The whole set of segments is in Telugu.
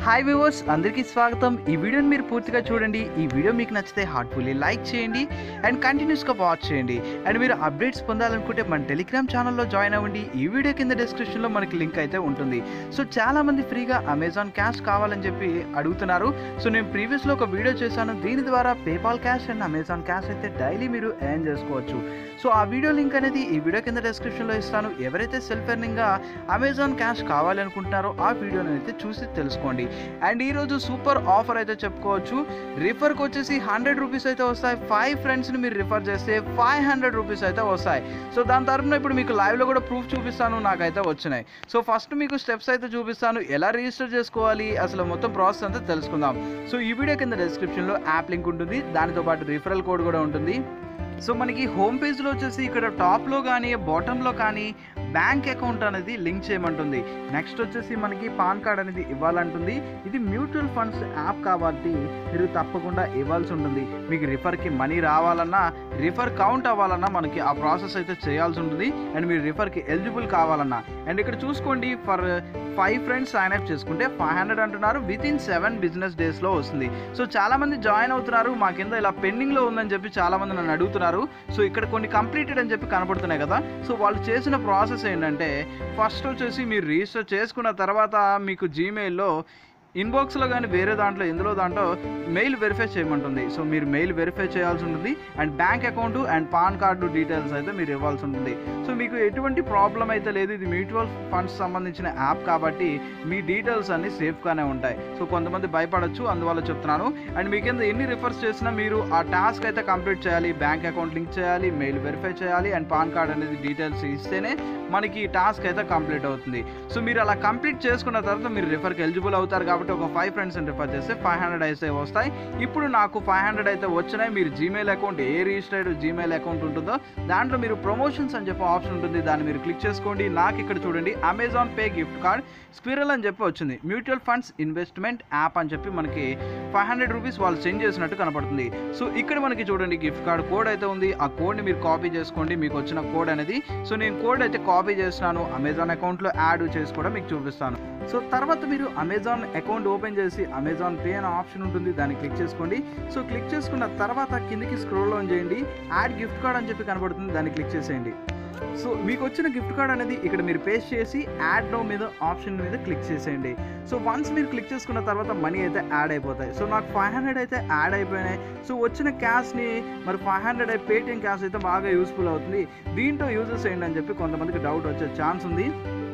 హాయ్ వ్యూవర్స్ అందరికీ స్వాగతం ఈ వీడియోని మీరు పూర్తిగా చూడండి ఈ వీడియో మీకు నచ్చితే హార్ట్ఫుల్లీ లైక్ చేయండి అండ్ కంటిన్యూస్గా వాచ్ చేయండి అండ్ మీరు అప్డేట్స్ పొందాలనుకుంటే మన టెలిగ్రామ్ ఛానల్లో జాయిన్ అవ్వండి ఈ వీడియో కింద డిస్క్రిప్షన్లో మనకి లింక్ అయితే ఉంటుంది సో చాలామంది ఫ్రీగా అమెజాన్ క్యాష్ కావాలని చెప్పి అడుగుతున్నారు సో నేను ప్రీవియస్లో ఒక వీడియో చేశాను దీని ద్వారా PayPal cash and Amazon cash అయితే డైలీ మీరు ఎర్న్ చేసుకోవచ్చు సో ఆ వీడియో లింక్ అనేది ఈ వీడియో కింద డిస్క్రిప్షన్లో ఇస్తాను ఎవరైతే సెల్ఫ్ ఎర్నింగ్గా అమెజాన్ క్యాష్ కావాలి అనుకుంటున్నారో ఆ వీడియోని అయితే చూసి తెలుసుకోండి అండ్ ఈరోజు సూపర్ ఆఫర్ అయితే చెప్పుకోవచ్చు రిఫర్కి వచ్చేసి హండ్రెడ్ రూపీస్ అయితే వస్తాయి ఫైవ్ ఫ్రెండ్స్ని మీరు రిఫర్ చేస్తే ఫైవ్ హండ్రెడ్ రూపీస్ అయితే వస్తాయి సో దాని తరపున ఇప్పుడు మీకు లైవ్లో కూడా ప్రూఫ్ చూపిస్తాను నాకైతే వచ్చినాయి సో ఫస్ట్ మీకు స్టెప్స్ అయితే చూపిస్తాను ఎలా రిజిస్టర్ చేసుకోవాలి అసలు మొత్తం ప్రాసెస్ అంతా తెలుసుకుందాం సో ఈ వీడియో కింద డిస్క్రిప్షన్లో యాప్ లింక్ ఉంటుంది దానితో పాటు రిఫరల్ కోడ్ కూడా ఉంటుంది సో మనకి హోమ్ పేజ్లో వచ్చేసి ఇక్కడ టాప్లో కానీ బాటంలో కానీ బ్యాంక్ అకౌంట్ అనేది లింక్ చేయమంటుంది నెక్స్ట్ వచ్చేసి మనకి పాన్ కార్డ్ అనేది ఇవ్వాలంటుంది ఇది మ్యూచువల్ ఫండ్స్ యాప్ కాబట్టి మీరు తప్పకుండా ఇవ్వాల్సి ఉంటుంది మీకు రిఫర్కి మనీ రావాలన్నా రిఫర్ కౌంట్ అవ్వాలన్నా మనకి ఆ ప్రాసెస్ అయితే చేయాల్సి ఉంటుంది అండ్ మీరు రిఫర్కి ఎలిజిబుల్ కావాలన్నా అండ్ ఇక్కడ చూసుకోండి for five friends sign up చేసుకుంటే ఫైవ్ హండ్రెడ్ అంటున్నారు విత్ ఇన్ సెవెన్ బిజినెస్ డేస్లో వస్తుంది సో చాలా మంది జాయిన్ అవుతున్నారు మా కింద ఇలా పెండింగ్లో ఉందని చెప్పి చాలా మంది నన్ను అడుగుతున్నారు సో ఇక్కడ కొన్ని కంప్లీటెడ్ అని చెప్పి కనపడుతున్నాయి కదా సో వాళ్ళు చేసిన ప్రాసెస్ ఏంటంటే ఫస్ట్ వచ్చేసి మీరు రిజిస్టర్ చేసుకున్న తర్వాత మీకు జీమెయిల్లో ఇన్బాక్స్లో కానీ వేరే దాంట్లో ఎందులో దాంట్లో మెయిల్ వెరిఫై చేయమంటుంది సో మీరు మెయిల్ వెరిఫై చేయాల్సి ఉంటుంది and bank account and PAN card details అయితే మీరు ఇవ్వాల్సి ఉంటుంది సో మీకు ఎటువంటి ప్రాబ్లం అయితే లేదు ఇది మ్యూచువల్ ఫండ్స్ సంబంధించిన యాప్ కాబట్టి మీ డీటెయిల్స్ అన్ని సేఫ్గానే ఉంటాయి సో కొంతమంది భయపడచ్చు అందువల్ల చెప్తున్నాను అండ్ మీ కింద ఎన్ని రిఫర్స్ చేసినా మీరు ఆ టాస్క్ అయితే కంప్లీట్ చేయాలి బ్యాంక్ అకౌంట్ లింక్ చేయాలి మెయిల్ వెరిఫై చేయాలి అండ్ పాన్ కార్డ్ అనేది డీటెయిల్స్ ఇస్తేనే మనకి ఈ టాస్క్ అయితే కంప్లీట్ అవుతుంది సో మీరు అలా కంప్లీట్ చేసుకున్న తర్వాత మీరు రిఫర్కి ఎలిజిబుల్ అవుతారు కాబట్టి ఒక ఫైవ్ ఫ్రెండ్స్ని రిఫర్ చేస్తే ఫైవ్ హండ్రెడ్ అయితే వస్తాయి ఇప్పుడు నాకు ఫైవ్ హండ్రెడ్ అయితే వచ్చినాయి మీరు జీమెయిల్ అకౌంట్ ఏ రిజిస్టర్డ్ జీమెయిల్ అకౌంట్ ఉంటుందో దాంట్లో మీరు ప్రమోషన్స్ అని చెప్పి ఆప్షన్ ఉంటుంది దాన్ని మీరు క్లిక్ చేసుకోండి నాకు ఇక్కడ చూడండి Amazon Pay gift card squirrel అని చెప్పి వచ్చింది మ్యూచువల్ ఫండ్స్ ఇన్వెస్ట్మెంట్ యాప్ అని చెప్పి మనకి ఫైవ్ హండ్రెడ్ రూపీస్ వాళ్ళు సెండ్ చేసినట్టు కనపడుతుంది సో ఇక్కడ మనకి చూడండి గిఫ్ట్ కార్డ్ కోడ్ అయితే ఉంది ఆ కోడ్ని మీరు కాపీ చేసుకోండి మీకు వచ్చిన కోడ్ అనేది సో నేను కోడ్ అయితే కాపీ చేస్తున్నాను అమెజాన్ అకౌంట్లో యాడ్ చేసి కూడా మీకు చూపిస్తాను సో తర్వాత మీరు అమెజాన్ అకౌంట్ ఓపెన్ చేసి అమెజాన్ పే అనే ఆప్షన్ ఉంటుంది దాన్ని క్లిక్ చేసుకోండి సో క్లిక్ చేసుకున్న తర్వాత కిందికి స్క్రోల్ ఆన్ చేయండి యాడ్ గిఫ్ట్ కార్డ్ అని చెప్పి కనబడుతుంది దాన్ని క్లిక్ చేసేయండి సో మీకు వచ్చిన గిఫ్ట్ కార్డ్ అనేది ఇక్కడ మీరు పేస్ట్ చేసి యాడ్ నో మీద ఆప్షన్ మీద క్లిక్ చేసేయండి సో వన్స్ మీరు క్లిక్ చేసుకున్న తర్వాత మనీ అయితే యాడ్ అయిపోతాయి సో నాకు ఫైవ్ హండ్రెడ్ అయితే యాడ్ అయిపోయినాయి సో వచ్చిన క్యాష్ని మరి ఫైవ్ హండ్రెడ్ అయి పేటిఎం క్యాష్ అయితే బాగా యూస్ఫుల్ అవుతుంది దీంట్లో యూజెస్ ఏంటి అని చెప్పి కొంతమందికి డౌట్ వచ్చే ఛాన్స్ ఉంది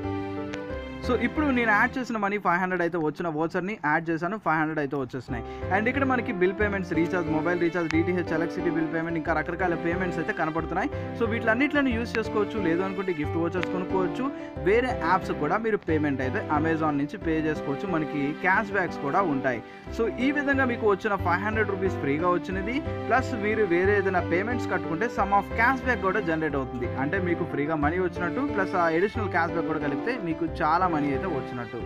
సో ఇప్పుడు నేను యాడ్ చేసిన మనీ ఫైవ్ హండ్రెడ్ అయితే వచ్చిన వోచర్ని యాడ్ చేశాను ఫైవ్ హండ్రెడ్ అయితే వచ్చేసినాయి అండ్ ఇక్కడ మనకి bill payments recharge mobile recharge DTH electricity bill payment ఇంకా రకరకాల పేమెంట్స్ అయితే కనపడుతున్నాయి సో వీటిలన్నిట్లను యూస్ చేసుకోవచ్చు లేదు అనుకుంటే గిఫ్ట్ వోచర్స్ కొనుక్కోవచ్చు వేరే యాప్స్ కూడా మీరు పేమెంట్ అయితే అమెజాన్ నుంచి పే చేసుకోవచ్చు మనకి క్యాష్ బ్యాక్స్ కూడా ఉంటాయి సో ఈ విధంగా మీకు వచ్చిన ఫైవ్ హండ్రెడ్ రూపీస్ ఫ్రీగా వచ్చినది ప్లస్ మీరు వేరే ఏదైనా పేమెంట్స్ కట్టుకుంటే సమ్ ఆఫ్ క్యాష్ బ్యాక్ కూడా జనరేట్ అవుతుంది అంటే మీకు ఫ్రీగా మనీ వచ్చినట్టు ప్లస్ ఆ అడిషనల్ క్యాష్ బ్యాక్ కూడా కలిపితే మీకు చాలా మనీ అయితే వచ్చినట్టు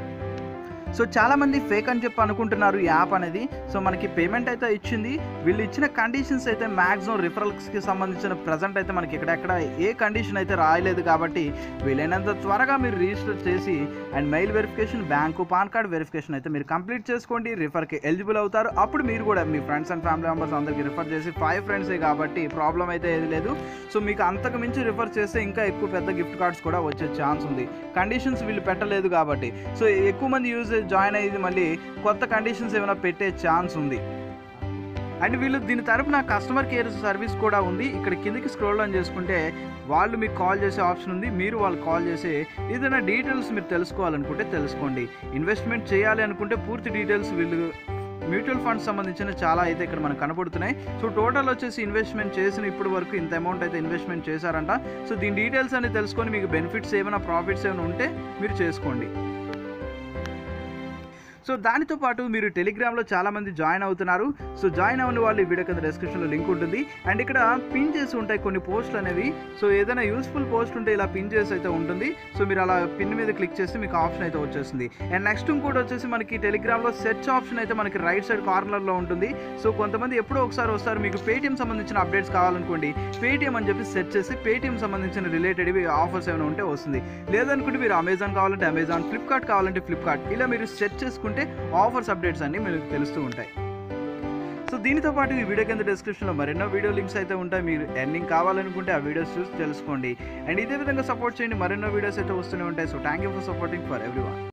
సో చాలా మంది ఫేక్ అని చెప్పి అనుకుంటున్నారు ఈ యాప్ అనేది సో మనకి పేమెంట్ అయితే ఇచ్చింది వీళ్ళు ఇచ్చిన కండిషన్స్ అయితే మ్యాక్సిమం రిఫరల్స్కి సంబంధించిన ప్రజెంట్ అయితే మనకి ఎక్కడెక్కడ ఏ కండిషన్ అయితే రాయలేదు కాబట్టి వీలైనంత త్వరగా మీరు రిజిస్టర్ చేసి and mail verification bank PAN card verification అయితే మీరు కంప్లీట్ చేసుకోండి రిఫర్కి ఎలిజిబుల్ అవుతారు అప్పుడు మీరు కూడా మీ ఫ్రెండ్స్ అండ్ ఫ్యామిలీ మెంబర్స్ అందరికి రిఫర్ చేసి ఫైవ్ ఫ్రెండ్సే కాబట్టి ప్రాబ్లం అయితే ఏది లేదు సో మీకు అంతకు మించి రిఫర్ చేస్తే ఇంకా ఎక్కువ పెద్ద గిఫ్ట్ కార్డ్స్ కూడా వచ్చే ఛాన్స్ ఉంది కండిషన్స్ వీళ్ళు పెట్టలేదు కాబట్టి సో ఎక్కువ మంది యూజ్ జాయిన్ అయ్యేది మళ్ళీ కొత్త కండిషన్స్ ఏమైనా పెట్టే ఛాన్స్ ఉంది అండ్ వీళ్ళు దీని తరపున కస్టమర్ కేర్ సర్వీస్ కూడా ఉంది ఇక్కడ కిందకి స్క్రోల్ ఆన్ చేసుకుంటే వాళ్ళు మీకు కాల్ చేసే ఆప్షన్ ఉంది మీరు వాళ్ళు కాల్ చేసి ఏదైనా డీటెయిల్స్ మీరు తెలుసుకోవాలనుకుంటే తెలుసుకోండి ఇన్వెస్ట్మెంట్ చేయాలి అనుకుంటే పూర్తి డీటెయిల్స్ వీళ్ళు మ్యూచువల్ ఫండ్స్ సంబంధించిన చాలా అయితే ఇక్కడ మనకు కనబడుతున్నాయి సో టోటల్ వచ్చేసి ఇన్వెస్ట్మెంట్ చేసిన ఇప్పటి వరకు ఇంత అమౌంట్ అయితే ఇన్వెస్ట్మెంట్ చేశారంట సో దీని డీటెయిల్స్ అని తెలుసుకొని మీకు బెనిఫిట్స్ ఏమైనా ప్రాఫిట్స్ ఏమైనా ఉంటే మీరు చేసుకోండి సో దానితో పాటు మీరు టెలిగ్రామ్లో చాలామంది జాయిన్ అవుతున్నారు సో జాయిన్ అవ్వని వాళ్ళు ఈ వీడియో కింద డిస్క్రిప్షన్లో లింక్ ఉంటుంది అండ్ ఇక్కడ పిన్ చేసి ఉంటాయి కొన్ని పోస్టులు అనేవి సో ఏదైనా యూస్ఫుల్ పోస్ట్ ఉంటే ఇలా పిన్ చేసి అయితే ఉంటుంది సో మీరు అలా పిన్ మీద క్లిక్ చేస్తే మీకు ఆప్షన్ అయితే వచ్చేస్తుంది అండ్ నెక్స్ట్ ఇంకోటి వచ్చేసి మనకి టెలిగ్రామ్లో సెర్చ్ ఆప్షన్ అయితే మనకి రైట్ సైడ్ కార్నర్లో ఉంటుంది సో కొంతమంది ఎప్పుడో ఒకసారి వస్తారు మీకు పేటీఎం సంబంధించిన అప్డేట్స్ కావాలనుకోండి పేటీఎం అని చెప్పి సెర్చ్ చేసి పేటీఎం సంబంధించిన రిలేటెడ్ ఆఫర్స్ ఏమైనా ఉంటే వస్తుంది లేదనుకుంటే మీరు అమెజాన్ కావాలంటే అమెజాన్ ఫ్లిప్కార్ట్ కావాలంటే ఫ్లిప్కార్ట్ ఇలా మీరు సెర్చ్ చేసుకుంటే ఉంటే ఆఫర్స్ అప్డేట్స్ అన్నీ మీకు తెలుస్తూ ఉంటాయి సో దీనితో పాటు ఈ వీడియో కింద డిస్క్రిప్షన్లో మరెన్నో వీడియో లింక్స్ అయితే ఉంటాయి మీరు ఎర్నింగ్ కావాలనుకుంటే ఆ వీడియోస్ చూసి తెలుసుకోండి అండ్ ఇదే విధంగా సపోర్ట్ చేయండి మరెన్నో వీడియోస్ అయితే వస్తూనే ఉంటాయి so thank you for supporting for every